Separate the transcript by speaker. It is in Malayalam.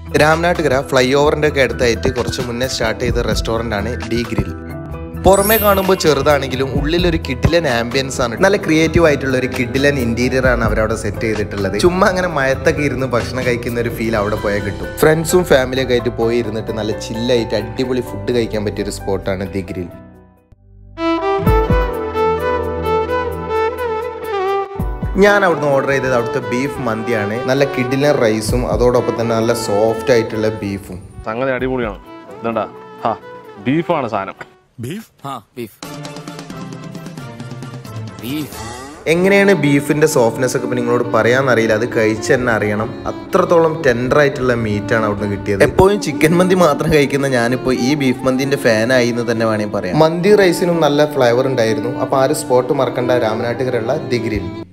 Speaker 1: രാംനാട്ടുകര ഫ്ലൈ ഓവറിന്റെ ഒക്കെ അടുത്തായിട്ട് കുറച്ച് മുന്നേ സ്റ്റാർട്ട് ചെയ്ത റെസ്റ്റോറന്റ് ആണ് ഡി ഗ്രിൽ പുറമെ കാണുമ്പോൾ ചെറുതാണെങ്കിലും ഉള്ളിലൊരു കിഡിലൻ ആംബിയൻസ് ആണ് നല്ല ക്രിയേറ്റീവ് ആയിട്ടുള്ള ഒരു കിഡിലൻ ഇന്റീരിയർ ആണ് അവരവിടെ സെറ്റ് ചെയ്തിട്ടുള്ളത് ചുമ്മാ അങ്ങനെ മയത്തൊക്കെ ഇരുന്ന് ഭക്ഷണം കഴിക്കുന്ന ഒരു ഫീൽ അവിടെ പോയാൽ കിട്ടും ഫ്രണ്ട്സും ഫാമിലിയൊക്കെ ആയിട്ട് പോയി ഇരുന്നിട്ട് നല്ല ചില്ലായിട്ട് അടിപൊളി ഫുഡ് കഴിക്കാൻ പറ്റിയ ഒരു സ്പോട്ടാണ് ദി ഗ്രിൽ ഞാൻ അവിടുന്ന് ഓർഡർ ചെയ്തത് അവിടുത്തെ ബീഫ് മന്തിയാണ് നല്ല കിഡിലൻ റൈസും അതോടൊപ്പം തന്നെ നല്ല സോഫ്റ്റ് ആയിട്ടുള്ള ബീഫും
Speaker 2: സംഗതി അടിപൊളിയാണ് ഇതണ്ടാ ഹാ ബീഫാണ് സാധനം
Speaker 3: ബീഫ്
Speaker 4: ആ ബീഫ് ബീഫ്
Speaker 1: എങ്ങനെയാണ് ബീഫിന്റെ സോഫ്റ്റ്നെസ് ഒക്കെ ഇപ്പൊ നിങ്ങളോട് പറയാന്നറിയില്ല അത് കഴിച്ച് തന്നെ അറിയണം അത്രത്തോളം ടെൻഡർ ആയിട്ടുള്ള മീറ്റ് ആണ് അവിടുന്ന് കിട്ടിയത് എപ്പോഴും ചിക്കൻ മന്തി മാത്രം കഴിക്കുന്ന ഞാനിപ്പോ ഈ ബീഫ് മന്തിന്റെ ഫാൻ ആയി എന്ന് തന്നെ വേണമെങ്കിൽ പറയാം മന്തി റൈസിനും നല്ല ഫ്ലേവർ ഉണ്ടായിരുന്നു അപ്പൊ ആ ഒരു സ്പോട്ട് മറക്കണ്ട രാമനാട്ടുകരുള്ള ദിഗ്രിൽ